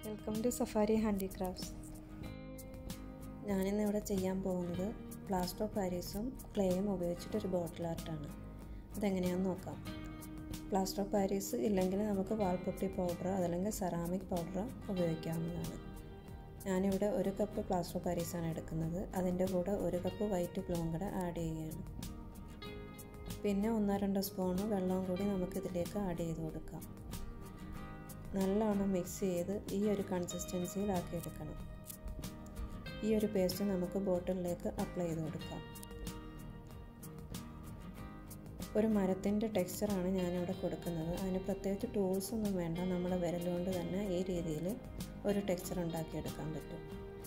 welcome to safari handicrafts ഞാനിന്ന് ഇവിടെ ചെയ്യാൻ പോകുന്നത് പ്ലാസ്റ്റർ ഓഫ് പാരീസും ക്ലേയും ഉപയോഗിച്ചിട്ടൊരു ബോട്ടിൽ ആർട്ടാണ് അതെങ്ങനെയാണെന്ന് നോക്കാം പ്ലാസ്റ്റർ ഓഫ് പാരീസ് ഇല്ലെങ്കിൽ നമുക്ക് വാൾപൊട്ടി പൗഡർ അതല്ലെങ്കിൽ സെറാമിക് പൗഡർ ഉപയോഗിക്കാവുന്നതാണ് ഞാനിവിടെ ഒരു കപ്പ് പ്ലാസ്റ്റർ ഓഫ് പാരീസാണ് എടുക്കുന്നത് അതിൻ്റെ കൂടെ ഒരു കപ്പ് വൈറ്റ് ഗ്ലൂം കൂടെ ആഡ് ചെയ്യുകയാണ് പിന്നെ ഒന്നോ രണ്ടോ സ്പൂണ് വെള്ളവും കൂടി നമുക്കിതിലേക്ക് ആഡ് ചെയ്ത് കൊടുക്കാം നല്ലോണം മിക്സ് ചെയ്ത് ഈ ഒരു കൺസിസ്റ്റൻസിയിലാക്കി എടുക്കണം ഈ ഒരു പേസ്റ്റ് നമുക്ക് ബോട്ടിലിലേക്ക് അപ്ലൈ ചെയ്ത് കൊടുക്കാം ഒരു മരത്തിൻ്റെ ടെക്സ്ചറാണ് ഞാനിവിടെ കൊടുക്കുന്നത് അതിന് പ്രത്യേകിച്ച് ടൂൾസ് ഒന്നും വേണ്ട നമ്മുടെ വിരലുകൊണ്ട് തന്നെ ഈ രീതിയിൽ ഒരു ടെക്സ്ചർ ഉണ്ടാക്കിയെടുക്കാൻ പറ്റും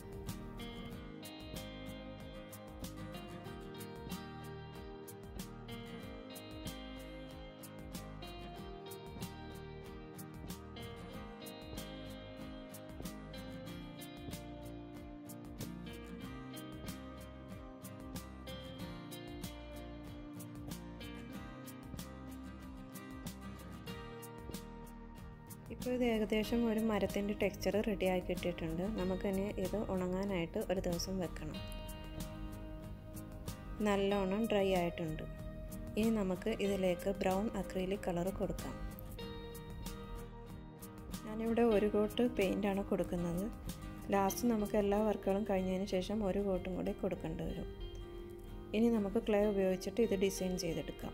ഇപ്പോൾ ഇത് ഏകദേശം ഒരു മരത്തിൻ്റെ ടെക്സ്ചർ റെഡി ആക്കി ഇട്ടിട്ടുണ്ട് നമുക്കിനി ഇത് ഉണങ്ങാനായിട്ട് ഒരു ദിവസം വെക്കണം നല്ലോണം ഡ്രൈ ആയിട്ടുണ്ട് ഇനി നമുക്ക് ഇതിലേക്ക് ബ്രൗൺ അക്രീലിക് കളർ കൊടുക്കാം ഞാനിവിടെ ഒരു കോട്ട് പെയിൻ്റാണ് കൊടുക്കുന്നത് ലാസ്റ്റ് നമുക്ക് എല്ലാ വർക്കുകളും കഴിഞ്ഞതിന് ശേഷം ഒരു കോട്ടും കൂടി കൊടുക്കേണ്ടി വരും ഇനി നമുക്ക് ക്ലേ ഉപയോഗിച്ചിട്ട് ഇത് ഡിസൈൻ ചെയ്തെടുക്കാം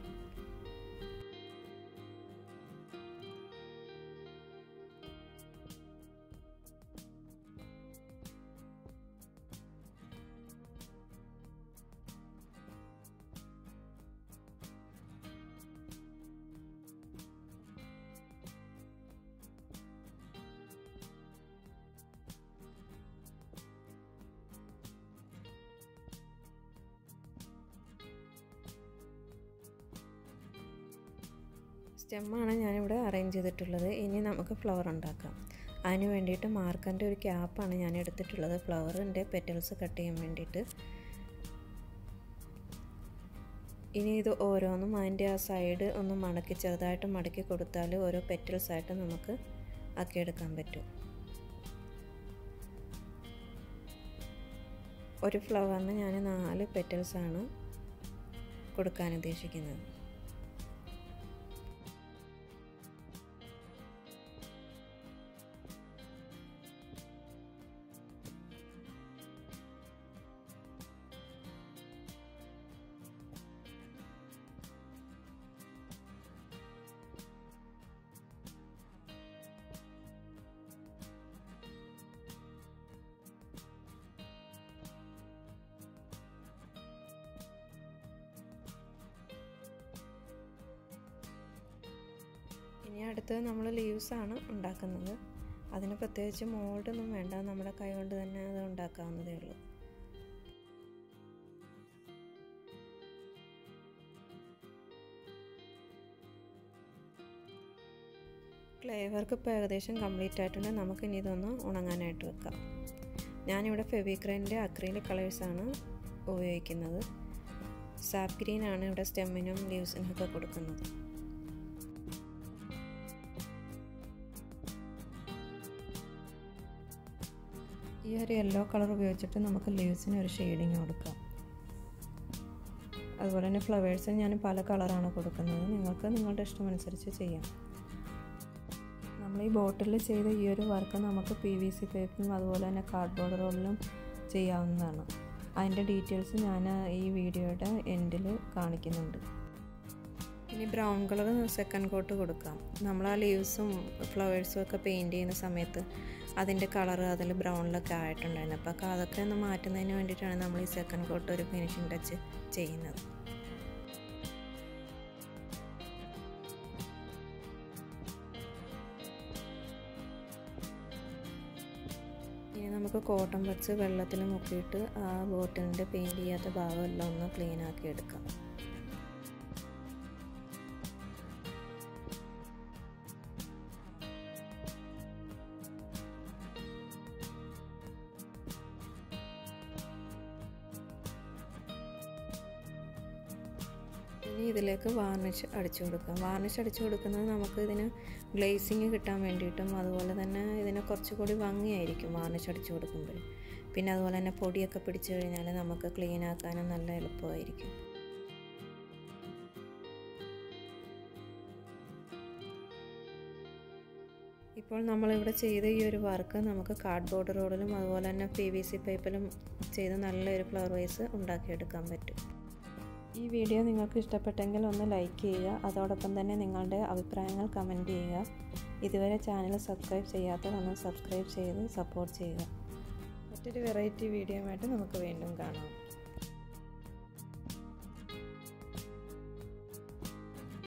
സ്റ്റെമ്മാണ് ഞാനിവിടെ അറേഞ്ച് ചെയ്തിട്ടുള്ളത് ഇനി നമുക്ക് ഫ്ലവർ ഉണ്ടാക്കാം അതിന് വേണ്ടിയിട്ട് മാർക്കറിൻ്റെ ഒരു ക്യാപ്പാണ് ഞാൻ എടുത്തിട്ടുള്ളത് ഫ്ലവറിൻ്റെ പെറ്റൽസ് കട്ട് ചെയ്യാൻ വേണ്ടിയിട്ട് ഇനി ഇത് ഓരോന്നും അതിൻ്റെ ആ സൈഡ് ഒന്ന് മടക്കി ചെറുതായിട്ട് മടക്കി കൊടുത്താൽ ഓരോ പെറ്റൽസ് ആയിട്ട് നമുക്ക് ആക്കിയെടുക്കാൻ പറ്റും ഒരു ഫ്ലവറിന് ഞാൻ നാല് പെറ്റൽസാണ് കൊടുക്കാൻ ഉദ്ദേശിക്കുന്നത് ഇനി അടുത്തത് നമ്മൾ ലീവ്സാണ് ഉണ്ടാക്കുന്നത് അതിന് പ്രത്യേകിച്ച് മോൾഡൊന്നും വേണ്ട നമ്മുടെ കൈ കൊണ്ട് തന്നെ അത് ഉണ്ടാക്കാവുന്നതേ ഉള്ളൂ ക്ലേ വർക്ക് ഇപ്പോൾ ഏകദേശം കംപ്ലീറ്റ് ആയിട്ടുണ്ട് നമുക്കിനി ഇതൊന്ന് ഉണങ്ങാനായിട്ട് വെക്കാം ഞാനിവിടെ ഫെവിക്രൈൻ്റെ അക്രീലിക് കളേഴ്സാണ് ഉപയോഗിക്കുന്നത് സാപ്പ് ഗ്രീനാണ് ഇവിടെ സ്റ്റെമ്മിനും ലീവ്സിനും ഒക്കെ കൊടുക്കുന്നത് ഈ ഒരു യെല്ലോ കളർ ഉപയോഗിച്ചിട്ട് നമുക്ക് ലീവ്സിന് ഒരു ഷെയ്ഡിങ് കൊടുക്കാം അതുപോലെ തന്നെ ഫ്ലവേഴ്സിന് ഞാൻ പല കളറാണ് കൊടുക്കുന്നത് നിങ്ങൾക്ക് നിങ്ങളുടെ ഇഷ്ടമനുസരിച്ച് ചെയ്യാം നമ്മൾ ഈ ബോട്ടിൽ ചെയ്ത ഈ ഒരു വർക്ക് നമുക്ക് പി വി സി പേപ്പറിലും അതുപോലെ തന്നെ കാർഡ്ബോർഡ് റോളിലും ചെയ്യാവുന്നതാണ് അതിൻ്റെ ഡീറ്റെയിൽസ് ഞാൻ ഈ വീഡിയോയുടെ എൻഡിൽ കാണിക്കുന്നുണ്ട് ഇനി ബ്രൗൺ കളർ സെക്കൻഡ് കോട്ട് കൊടുക്കാം നമ്മൾ ആ ലീവ്സും ഫ്ലവേഴ്സും ഒക്കെ പെയിൻറ്റ് ചെയ്യുന്ന സമയത്ത് അതിൻ്റെ കളർ അതിൽ ബ്രൗണിലൊക്കെ ആയിട്ടുണ്ടായിരുന്നു അപ്പോൾ അതൊക്കെ ഒന്ന് മാറ്റുന്നതിന് വേണ്ടിയിട്ടാണ് നമ്മൾ ഈ സെക്കൻഡ് കോട്ട് ഒരു ഫിനിഷിംഗ് ടച്ച് ചെയ്യുന്നത് ഇനി നമുക്ക് കോട്ടൺ ബഡ്സ് വെള്ളത്തിൽ മുക്കിയിട്ട് ആ ബോട്ടിലിൻ്റെ പെയിൻറ്റ് ചെയ്യാത്ത ഭാഗമെല്ലാം ഒന്ന് ക്ലീൻ ആക്കി എടുക്കാം ഇനി ഇതിലേക്ക് വാർണിഷ് അടിച്ചു കൊടുക്കാം വാർണിഷ് അടിച്ചു കൊടുക്കുന്നത് നമുക്ക് ഇതിന് ഗ്ലേസിങ് കിട്ടാൻ വേണ്ടിയിട്ടും അതുപോലെ തന്നെ ഇതിനെ കുറച്ചുകൂടി ഭംഗിയായിരിക്കും വാർണിഷ് അടിച്ചു കൊടുക്കുമ്പോൾ പിന്നെ അതുപോലെ തന്നെ പൊടിയൊക്കെ പിടിച്ചു കഴിഞ്ഞാൽ നമുക്ക് ക്ലീൻ ആക്കാനും നല്ല എളുപ്പമായിരിക്കും ഇപ്പോൾ നമ്മളിവിടെ ചെയ്ത ഈ ഒരു വർക്ക് നമുക്ക് കാർഡ്ബോർഡ് റോഡിലും അതുപോലെ തന്നെ പി വി സി പൈപ്പിലും ചെയ്ത് നല്ലൊരു ഫ്ലവർ വൈസ് ഉണ്ടാക്കിയെടുക്കാൻ പറ്റും ഈ വീഡിയോ നിങ്ങൾക്ക് ഇഷ്ടപ്പെട്ടെങ്കിൽ ഒന്ന് ലൈക്ക് ചെയ്യുക അതോടൊപ്പം തന്നെ നിങ്ങളുടെ അഭിപ്രായങ്ങൾ കമൻറ്റ് ചെയ്യുക ഇതുവരെ ചാനൽ സബ്സ്ക്രൈബ് ചെയ്യാത്തതൊന്ന് സബ്സ്ക്രൈബ് ചെയ്ത് സപ്പോർട്ട് ചെയ്യുക മറ്റൊരു വെറൈറ്റി വീഡിയോ ആയിട്ട് നമുക്ക് വീണ്ടും കാണാം